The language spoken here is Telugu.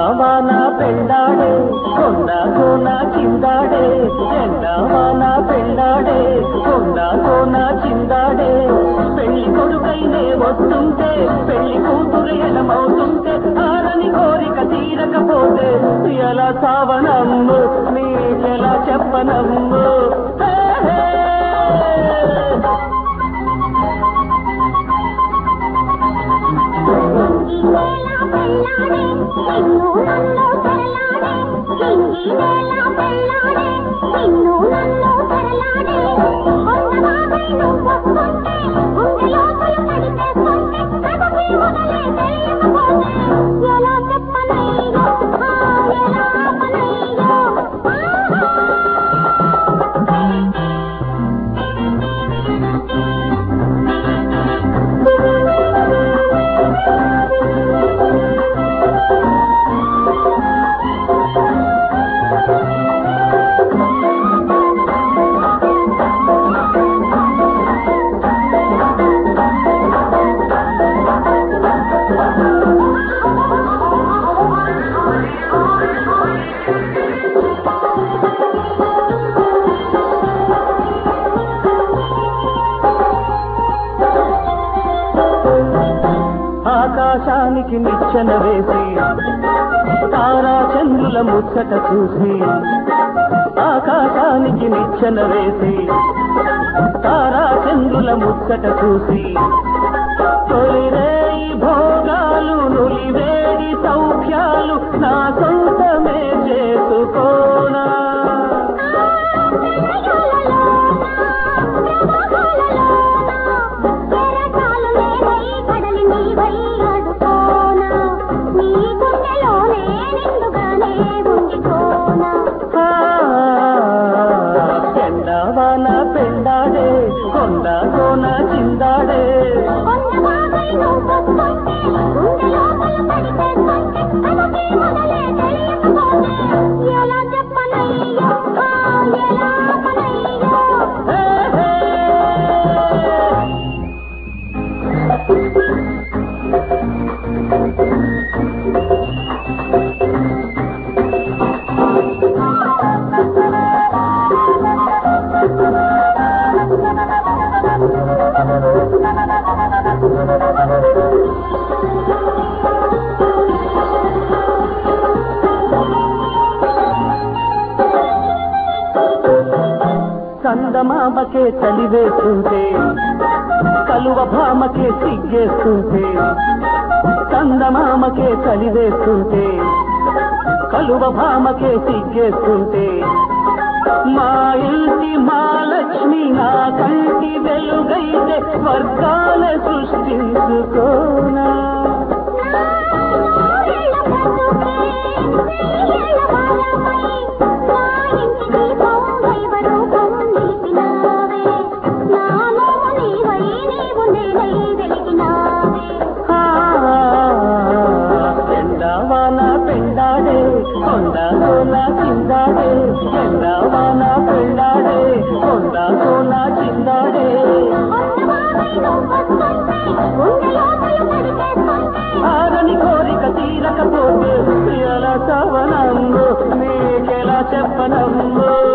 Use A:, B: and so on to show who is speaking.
A: ఎండావాన పెళ్ళాడే కొండ కోన చిందాడే ఎండావాన పెళ్ళాడే కొండ కోన చిందాడే పెళ్లి కొడుకైనే వస్తుంటే పెళ్లి కూతురు ఎడమవుతుంటే ఆరని కోరిక తీరకపోతే ఎలా సావనమ్ము నీకెలా చెప్పనమ్ము హే, హే.
B: ఈ వేళ పెళ్ళాడే నిన్ను నన్ను తెరలాడే ఈ వేళ పెళ్ళాడే నిన్ను నన్ను తెరలాడే కొండ బాబై నువ్వు వస్తుంటే గుండె లోపల పడితేస్తుంటే కథకి మొదలే తెలియకపోతే ఎలా చెప్పనయ్యో ఆ ఎలా ఆపనయ్యో
A: ఆకాశానికి నిచ్చెన వేసి తారా చంద్రుల ముచ్చట చూసి ఆకాశానికి నిచ్చెన వేసి తారా చంద్రుల ముచ్చట చూసి తొలిరేయి భోగాలు నులివేడి సౌఖ్యాలు నా సొంతమే చేసుకోనా ఆ, ఎండవాన పెళ్ళాడే కొండ కోన చిందాడే
B: ఎలా చెప్పనయ్యో ఆ, ఎలా ఆపనయ్యో
A: హే, హే. చందమామకే చలివేస్తుంటే కలువ భామకే సిగ్గేస్తుంటే చందమామకే చలివేస్తుంటే కలువ భామకే సిగ్గేస్తుంటే మా ఇంటి మా లక్ష్మి నా కంటి వెలుగైతే స్వర్గాల సృష్టించుకోనా ఆ, ఎండవాన పెళ్ళాడే కొండ కోన చిందాడే ఎండవాన పెళ్ళాడే కొండ కోన చిందాడే ఆరని కోరిక తీరకపోతే ఎలా చవనమ్ము నీకెలా చెప్పనమ్ము